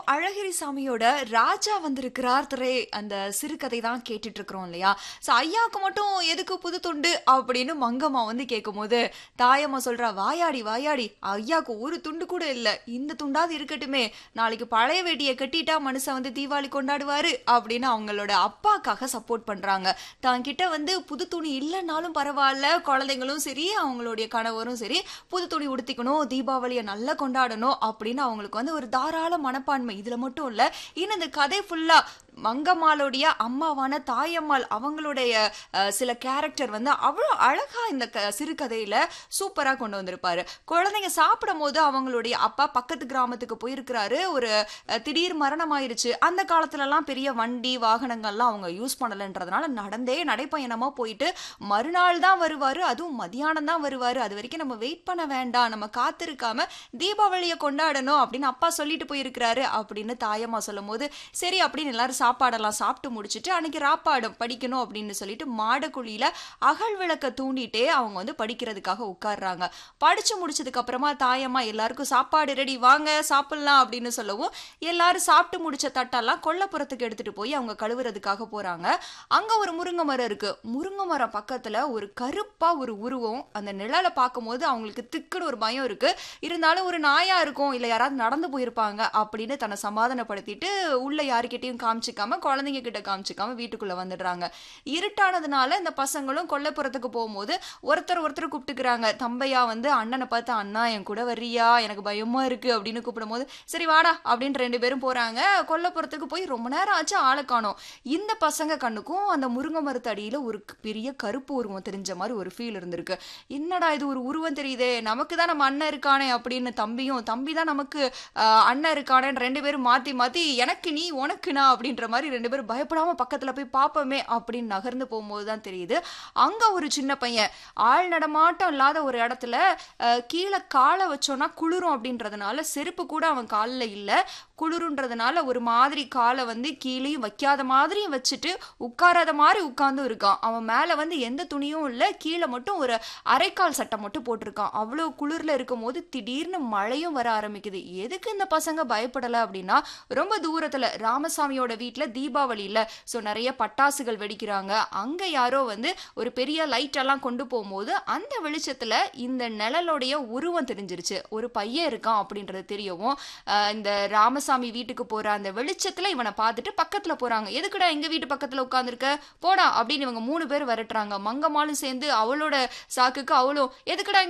அழகிரி சாமியோட ராஜா வந்திருக்கிறார் திரை அந்த சிறுகதை தான் கேட்டுட்டு இருக்கிறோம் இல்லையா ஸோ ஐயாவுக்கு மட்டும் எதுக்கு புது துண்டு அப்படின்னு மங்கம்மா வந்து கேட்கும்போது தாயம்மா சொல்றா வாயாடி வாயாடி ஐயாவுக்கு ஒரு துண்டு கூட இல்லை இந்த துண்டாவது இருக்கட்டுமே நாளைக்கு பழைய வேட்டியை கட்டிட்டா மனுஷன் வந்து தீபாவளி கொண்டாடுவாரு அப்படின்னு அவங்களோட அப்பாக்காக சப்போர்ட் பண்றாங்க தான் கிட்ட வந்து புது துணி இல்லைன்னாலும் பரவாயில்ல குழந்தைங்களும் சரி அவங்களுடைய கணவரும் சரி புது துணி உடுத்திக்கணும் தீபாவளியை நல்லா கொண்டாடணும் அப்படின்னு அவங்களுக்கு வந்து ஒரு தாராள மனப்பான்மை இதுல மட்டும் இல்ல இன்னும் இந்த கதை ஃபுல்லா மங்கம்மாளுடைய அம்மாவான தாயம்மாள் அவங்களுடைய அஹ், சில கேரக்டர் வந்து அவ்வளோ அழகா இந்த க சிறுகதையில சூப்பரா கொண்டு வந்திருப்பாரு குழந்தைங்க சாப்பிடும் போது அவங்களுடைய அப்பா பக்கத்து கிராமத்துக்கு போயிருக்கிறாரு ஒரு அஹ், திடீர் மரணம் ஆயிருச்சு அந்த காலத்துலலாம் பெரிய வண்டி வாகனங்கள்லாம் அவங்க யூஸ் பண்ணலன்றதுனால நடந்தே நடைப்பயணமா போயிட்டு மறுநாள் தான் வருவாரு அதுவும் மதியானம் தான் வருவாரு அது வரைக்கும் நம்ம வெயிட் பண்ண வேண்டாம் நம்ம காத்திருக்காம தீபாவளியை கொண்டாடணும் அப்படின்னு அப்பா சொல்லிட்டு போயிருக்கிறாரு அப்படின்னு தாயம்மா சொல்லும் போது சரி அப்படின்னு எல்லாரும் சாப்பாடெல்லாம் சாப்பிட்டு முடிச்சுட்டு அன்னைக்கு ராப்பாடம் படிக்கணும் அப்படின்னு சொல்லிட்டு மாடக்குழியில அகல் விளக்க தூண்டிட்டே அவங்க வந்து படிக்கிறதுக்காக உட்கார்றாங்க படிச்சு முடிச்சதுக்கு அப்புறமா தாயம்மா எல்லாருக்கும் சாப்பாடு ரெடி வாங்க சாப்பிடலாம் அப்படின்னு சொல்லவும் எல்லாரும் சாப்பிட்டு முடிச்ச தட்டெல்லாம் கொல்லப்புறத்துக்கு எடுத்துட்டு போய் அவங்க கழுவுறதுக்காக போறாங்க அங்க ஒரு முருங்கை மரம் இருக்கு முருங்கை மரம் பக்கத்துல ஒரு கருப்பா ஒரு உருவம் அந்த நிழலை பார்க்கும்போது அவங்களுக்கு திக்குன்னு ஒரு பயம் இருக்கு இருந்தாலும் ஒரு நாயா இருக்கும் இல்ல யாராவது நடந்து போயிருப்பாங்க அப்படின்னு தன்னை சமாதானப்படுத்திட்டு உள்ள யாருக்கிட்டையும் காமிச்சிக்காம குழந்தைங்க கிட்ட காமிச்சிக்காம வீட்டுக்குள்ள வந்துடுறாங்க இருட்டானதுனால இந்த பசங்களும் கொல்லைப்புறத்துக்கு போகும்போது ஒருத்தர் ஒருத்தர் கூப்பிட்டுக்கிறாங்க தம்பையா வந்து அண்ணனை பார்த்து அண்ணா என் கூட வர்றியா எனக்கு பயமா இருக்கு அப்படின்னு கூப்பிடும்போது சரி வாடா அப்படின்னு ரெண்டு பேரும் போறாங்க கொல்லைப்புறத்துக்கு போய் ரொம்ப நேரம் ஆச்சு ஆளை காணோம் இந்த பசங்க கண்ணுக்கும் அந்த முருங்கை மரத்து அடியில ஒரு பெரிய கருப்பு உருவம் தெரிஞ்ச மாதிரி ஒரு ஃபீல் இருந்திருக்கு என்னடா இது ஒரு உருவம் தெரியுதே நமக்கு தான் நம்ம அண்ணன் இருக்கானே அப்படின்னு தம்பியும் தம்பி தான் நமக்கு ஆஹ், அண்ணன் இருக்கானேன்னு ரெண்டு பேரும் மாத்தி மாத்தி எனக்கு நீ உனக்கு நான் அப்படின்ற மாதிரி ரெண்டு பேரும் பயப்படாம பக்கத்துல போய் பார்ப்போமே அப்படின்னு நகர்ந்து போகும்போது தான் தெரியுது அங்க ஒரு சின்ன பையன் ஆள் நடமாட்டம் இல்லாத ஒரு இடத்துல ஆஹ், கீழே காலை வச்சோன்னா குளிரும் அப்படின்றதுனால செருப்பு கூட அவன் காலில் இல்லை குளிருன்றதுனால ஒரு மாதிரி காலை வந்து கீழேயும் வைக்காத மாதிரியும் வச்சுட்டு உட்காராத மாதிரி உட்கார்ந்து இருக்கான் அவன் மேலே வந்து எந்த துணியும் இல்லை கீழே மட்டும் ஒரு அரைக்கால் சட்டை மட்டும் போட்டிருக்கான் அவ்வளோ குளிரில் இருக்கும் போது திடீர்னு மழையும் வர ஆரம்பிக்குது எதுக்கு இந்த பசங்க பயப்படலை அப்படின்னா ரொம்ப தூரத்தில் ராமசாமியோட வீட்டில் தீபாவளி இல்லை ஸோ நிறைய பட்டாசுகள் வெடிக்கிறாங்க அங்கே யாரோ வந்து ஒரு பெரிய லைட் எல்லாம் கொண்டு போகும்போது அந்த வெளிச்சத்தில் இந்த நிழலோடைய உருவம் தெரிஞ்சிருச்சு ஒரு பையன் இருக்கான் அப்படின்றது தெரியவும் ஆஹ் இந்த ராமசாமி வீட்டுக்கு போற அந்த வெளிச்சத்துல இவனை பார்த்துட்டு பக்கத்துல போறாங்க எதுக்குடா எங்க வீட்டு பக்கத்துல உட்காந்துருக்க போடா அப்படின்னு இவங்க மூணு பேர் விரட்டுறாங்க மங்கம்மாலும் சேர்ந்து அவளோட சாக்குக்கு அவளும் எதுக்குடா இங்க